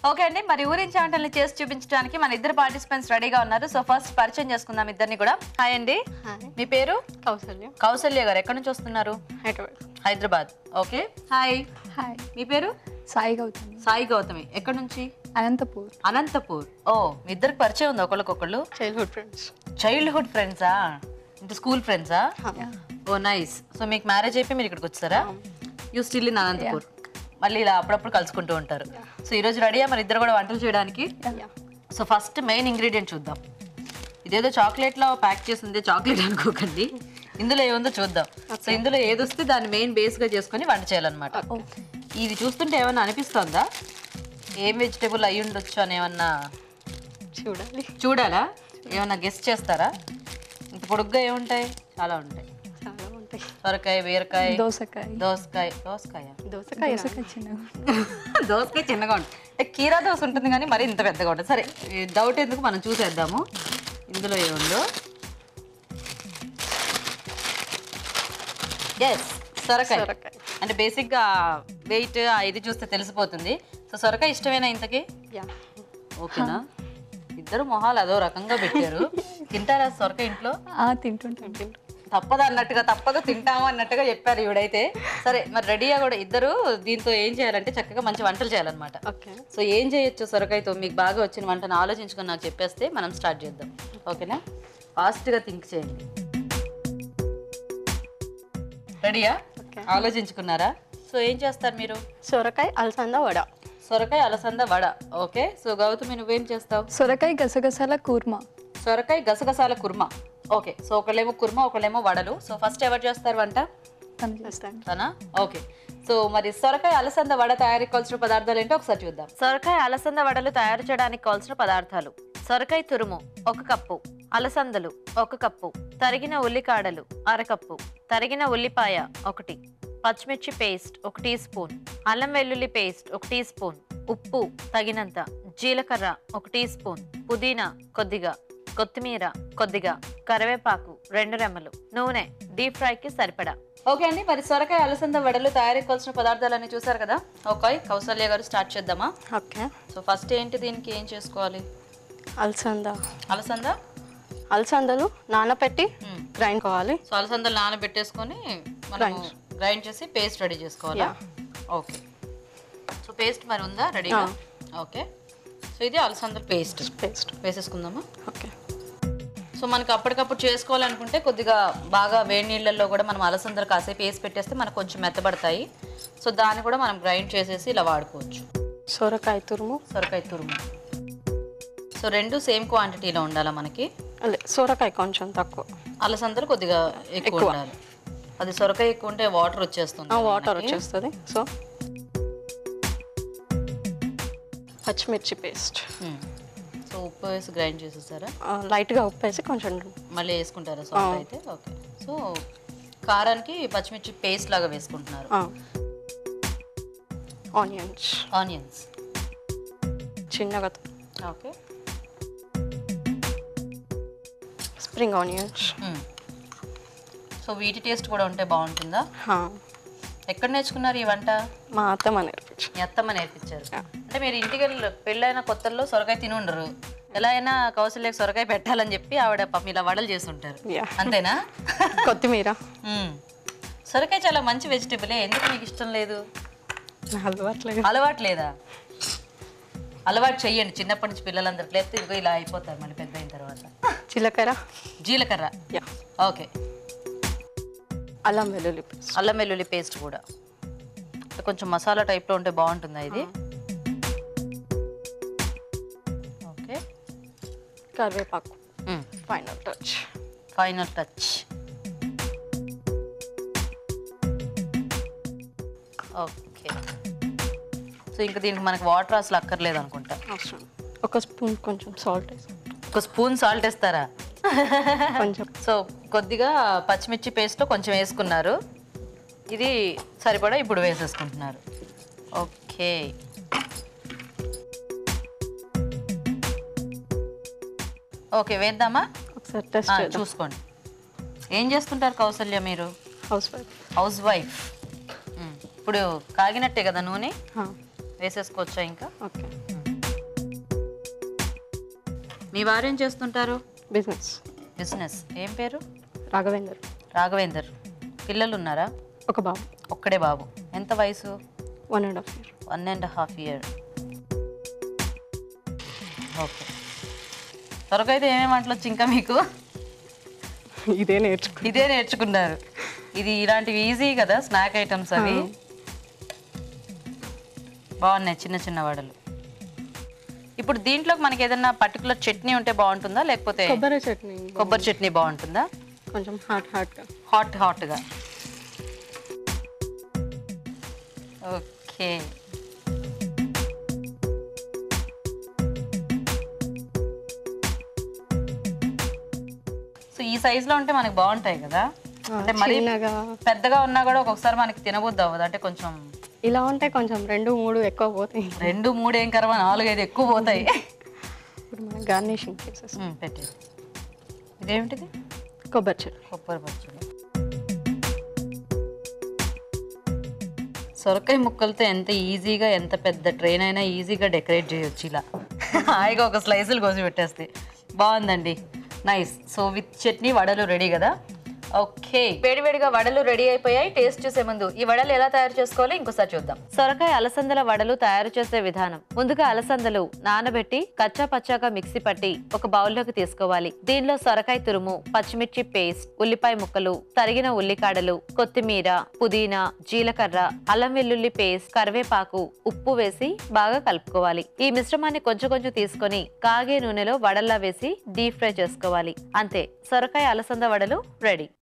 Okay అండి మరి ఊరించి వంటల్ని చేసి చూపించడానికి మన ఇద్దరు పార్టిసిపెంట్స్ రెడీగా ఉన్నారు సో ఫస్ట్ పరిచయం చేసుకుందాం ఇద్దరిని కూడా హాయ్ అండి హాయ్ మీ పేరు కౌసల్య కౌసల్య గారు ఎక్కడి నుంచి వస్తున్నారు Hyderabad Hyderabad okay hi hi మీ పేరు సాయి గౌతమి సాయి గౌతమి ఎక్కడి నుంచి అనంతపూర్ అనంతపూర్ ఓ మీ ఇద్దరికి పరిచయం ఉంది ఒకళ్ళకొకళ్ళు చైల్డ్హుడ్ ఫ్రెండ్స్ చైల్డ్హుడ్ ఫ్రెండ్సా అంటే స్కూల్ ఫ్రెండ్సా ఓ నైస్ సో మీకు మ్యారేజ్ అయిపోయి మీరు ఇక్కడికి వచ్చారా యూ స్టిల్ ఇన్ అనంతపూర్ మళ్ళీ ఇలా అప్పుడప్పుడు కలుసుకుంటూ ఉంటారు సో ఈరోజు రెడీయా మరి ఇద్దరు కూడా వంటలు చేయడానికి సో ఫస్ట్ మెయిన్ ఇంగ్రీడియంట్ చూద్దాం ఇదేదో చాక్లెట్లో ప్యాక్ చేసి ఉంది చాక్లెట్ అనుకోకండి ఇందులో ఏముందో చూద్దాం సో ఇందులో ఏది వస్తే దాన్ని మెయిన్ బేస్గా చేసుకొని వంట చేయాలన్నమాట ఇది చూస్తుంటే ఏమన్నా అనిపిస్తుందా ఏం వెజిటేబుల్ అయి ఉండొచ్చు అని ఏమన్నా చూడాలి చూడాలా ఏమన్నా గెస్ట్ చేస్తారా ఇంత పొడుగ్గా ఏముంటాయి చాలా ఉంటాయి చాలా ఉంటాయి సొరకాయ బీరకాయ దోసకాయ దోసకాయ దోసకాయ దోసకాయ దోసకాయ చిన్నగా దోసకాయ చిన్నగా ఉంటుంది అంటే కీరా దోశ ఉంటుంది కానీ మరి ఇంత పెద్దగా ఉంటుంది సరే డౌట్ ఎందుకు మనం చూసేద్దాము ఇందులో ఏముందో ఎస్ సొరకాయ సొరకాయ. అంటే బేసిక్గా వెయిట్ ఇది చూస్తే తెలిసిపోతుంది సో సొరకాయ ఇష్టమేనా ఇంతకి యా ఓకేనా ఇద్దరు మొహాలు అదో రకంగా పెట్టారు తింటారా సొరకాయ ఇంట్లో ఆ, తింటుంటాం తప్పదు అన్నట్టుగా తప్పదు తింటాము అన్నట్టుగా చెప్పారు ఈవిడైతే సరే మరి రెడీగా కూడా ఇద్దరు దీంతో ఏం చేయాలంటే చక్కగా మంచి వంటలు చేయాలన్నమాట ఓకే సో ఏం చేయొచ్చు సొరకాయతో మీకు బాగా వచ్చిన వంటను ఆలోచించుకొని నాకు చెప్పేస్తే మనం స్టార్ట్ చేద్దాం ఓకేనా ఫాస్ట్గా థింక్ చేయండి రెడీయా Okay. ఆలోచించుకున్నారా సో ఏం చేస్తారు మీరు సొరకాయ అలసంద వడ సొరకాయ అలసంద వడ ఓకే సో గౌతమి నువ్వేం చేస్తావు సొరకాయ గసగసాల కూర్మా సొరకాయ గసగసాల కుర్మా ఓకే సో ఒకళ్ళేమో కుర్మా ఒకళ్ళేమో వడలు సో ఫస్ట్ ఎవరు చేస్తారు వంట తను చేస్తాను. చేస్తాను తనా ఓకే సో మరి సొరకాయ అలసంద వడ తయారీకి కావాల్సిన పదార్థాలు ఏంటో ఒకసారి చూద్దాం సొరకాయ అలసంద వడలు తయారు చేయడానికి కావాల్సిన పదార్థాలు సొరకాయ తురుము ఒక కప్పు అలసందలు ఒక కప్పు తరిగిన ఉల్లికాడలు అరకప్పు తరిగిన ఉల్లిపాయ ఒకటి పచ్చిమిర్చి పేస్ట్ ఒక టీ స్పూన్ అల్లం వెల్లుల్లి పేస్ట్ ఒక టీ స్పూన్ ఉప్పు తగినంత జీలకర్ర ఒక టీ స్పూన్ పుదీనా కొద్దిగా కొత్తిమీర కొద్దిగా కరివేపాకు రెండు రెమ్మలు నూనె డీప్ ఫ్రైకి సరిపడా ఓకే అండి మరి సొరకాయ అలసంద వడలు తయారీకి కావాల్సిన పదార్థాలన్నీ చూసారు కదా ఓకే కౌసల్య గారు స్టార్ట్ చేద్దామా ఓకే సో ఫస్ట్ ఏంటి దీనికి ఏం చేసుకోవాలి అలసంద అలసంద అలసందలు నానబెట్టి మ్మ్. గ్రైండ్ కావాలి సో అలసందలు నానబెట్టేసుకొని మనం గ్రైండ్ చేసి పేస్ట్ రెడీ చేసుకోవాలా ఓకే సో పేస్ట్ మరి ఉందా రెడీగా ఓకే సో ఇది అలసందల పేస్ట్ పేస్ట్ వేసేసుకుందామా ఓకే సో మనకి అప్పటికప్పుడు చేసుకోవాలనుకుంటే కొద్దిగా బాగా వేడి నీళ్ళల్లో కూడా మనం అలసందలు కాసేపు వేసి పెట్టేస్తే మనకు కొంచెం మెత్తబడతాయి సో దాన్ని కూడా మనం గ్రైండ్ చేసేసి ఇలా వాడుకోవచ్చు సొరకాయ తురుము సొరకాయ తురుము సో రెండు సేమ్ క్వాంటిటీలో ఉండాలా మనకి అదే సొరకాయ కొంచెం తక్కువ అలసందలు కొద్దిగా ఎక్కువ ఎక్కువ. ఉండాలి అది సొరకాయ ఎక్కువ ఉంటే వాటర్ వచ్చేస్తుంది వాటర్ మనకి. వచ్చేస్తుంది సో పచ్చిమిర్చి పేస్ట్ మ్మ్. సో ఉప్పు వేసి గ్రైండ్ చేసేసారా లైట్గా ఉప్పు వేసి కొంచెం మళ్ళీ వేసుకుంటారా సాల్ట్ అయితే ఓకే సో కారానికి పచ్చిమిర్చి పేస్ట్ లాగా వేసుకుంటున్నారు ఆనియన్స్ ఆనియన్స్ చిన్నగా ఓకే స్ప్రింగ్ ఆనియన్స్ సో వీటి టేస్ట్ కూడా ఉంటే బాగుంటుందా ఎక్కడ నేర్చుకున్నారు ఈ వంట మా అత్తమ్మ నేర్పించు మీ అత్తమ్మ నేర్పించారు అంటే మీరు ఇంటికి వెళ్ళి పెళ్ళైన కొత్తల్లో సొరకాయ తిని ఉండరు ఎలా అయినా కౌశల్యకి సొరకాయ పెట్టాలని చెప్పి ఆవిడ పాపం ఇలా వడలు చేస్తుంటారు Yeah. అంతేనా కొత్తిమీర మ్మ్. సొరకాయ చాలా మంచి వెజిటేబులే ఎందుకు మీకు ఇష్టం లేదు అలవాట్లేదు అలవాటు లేదా అలవాటు చెయ్యండి చిన్నప్పటి నుంచి పిల్లలందరికీ లేకపోతే ఇదిగో ఇలా అయిపోతారు మళ్ళీ పెద్ద అయిన తర్వాత జీలకర్ర జీలకర్ర యా ఓకే అల్లం వెల్లుల్లి పేస్ట్ అల్లం వెల్లుల్లి పేస్ట్ కూడా కొంచెం మసాలా టైప్లో ఉంటే బాగుంటుందా ఇది ఓకే కరివేపాకు final touch final touch okay so ఇంకా దీనికి మనకి వాటర్ అసలు అక్కర్లేదు అనుకుంటా అవసరం ఒక స్పూన్ కొంచెం సాల్ట్ వేసి ఒక స్పూన్ సాల్ట్ వేస్తారా కొంచెం సో కొద్దిగా పచ్చిమిర్చి పేస్ట్ కొంచెం వేసుకున్నారు ఇది సరిపడా ఇప్పుడు వేసేసుకుంటున్నారు ఓకే ఓకే వేద్దామా ఒకసారి టెస్ట్ ఆ, చేద్దాం చూసుకోండి ఏం చేస్తుంటారు కౌసల్య మీరు హౌస్ వైఫ్ హౌస్ వైఫ్ మ్, ఇప్పుడు కాగినట్టే కదా నూనె వేసేసుకోవచ్చా ఇంకా ఓకే మీ వారు ఏం చేస్తుంటారు బిజినెస్ బిజినెస్ ఏం పేరు రాఘవేందర్ రాఘవేందర్ పిల్లలు ఉన్నారా ఒక బాబు ఒక్కడే బాబు ఎంత వయసు one and half year one and half year okay త్వరగా అయితే ఏమేమి వంటలు వచ్చి ఇంకా మీకు ఇదే నేర్చుకో ఇదే నేర్చుకున్నారు ఇది ఇలాంటివి ఈజీ కదా స్నాక్ ఐటమ్స్ అవి బాగున్నాయి చిన్న చిన్న వడలు ఇప్పుడు దీంట్లోకి మనకి ఏదైనా పర్టికులర్ చట్నీ ఉంటే బాగుంటుందా లేకపోతే కొబ్బరి చట్నీ కొబ్బరి చట్నీ బాగుంటుందా కొంచెం హాట్ హాట్గా హాట్ హాట్గా ఓకే సో ఈ సైజులో ఉంటే మనకి బాగుంటాయి కదా అంటే మరి చిన్నగా పెద్దగా ఉన్నా కూడా ఒక్కొక్కసారి మనకి తినబుద్ది అవ్వదు అంటే కొంచెం ఇలా ఉంటే కొంచెం రెండు మూడు ఎక్కువ పోతాయి రెండు మూడు ఏం కరవా నాలుగు ఐదు ఎక్కువ పోతాయి ఇప్పుడు మనం గార్నిషింగ్ చేసేసి ఉమ్, పెట్టేది ఇదేమిటిది కొబ్బరి చట్నీ కొబ్బరి పచ్చడి సొరకాయ ముక్కలతో ఎంత ఈజీగా ఎంత పెద్ద ట్రైన్ అయినా ఈజీగా డెకరేట్ చేయొచ్చు ఇలా హాయిగా ఒక స్లైసులు కోసి పెట్టేస్తే బాగుందండి నైస్ సో విత్ చట్నీ వడలు రెడీ కదా ఓకే వేడివేడిగా వడలు రెడీ అయిపోయాయి టేస్ట్ చూసే ముందు ఈ వడలు ఎలా తయారు చేసుకోవాలో ఇంకోసారి చూద్దాం సొరకాయ అలసందల వడలు తయారు చేసే విధానం ముందుగా అలసందలు నానబెట్టి కచ్చా పచ్చాగా మిక్సీ పట్టి ఒక బౌల్లోకి తీసుకోవాలి దీనిలో సొరకాయ తురుము పచ్చిమిర్చి పేస్ట్ ఉల్లిపాయ ముక్కలు తరిగిన ఉల్లికాడలు కొత్తిమీర పుదీనా జీలకర్ర అల్లం వెల్లుల్లి పేస్ట్ కరివేపాకు ఉప్పు వేసి బాగా కలుపుకోవాలి ఈ మిశ్రమాన్ని కొంచెం కొంచెం తీసుకొని కాగే నూనెలో వడల్లా వేసి డీప్ ఫ్రై చేసుకోవాలి అంతే సొరకాయ అలసంద వడలు రెడీ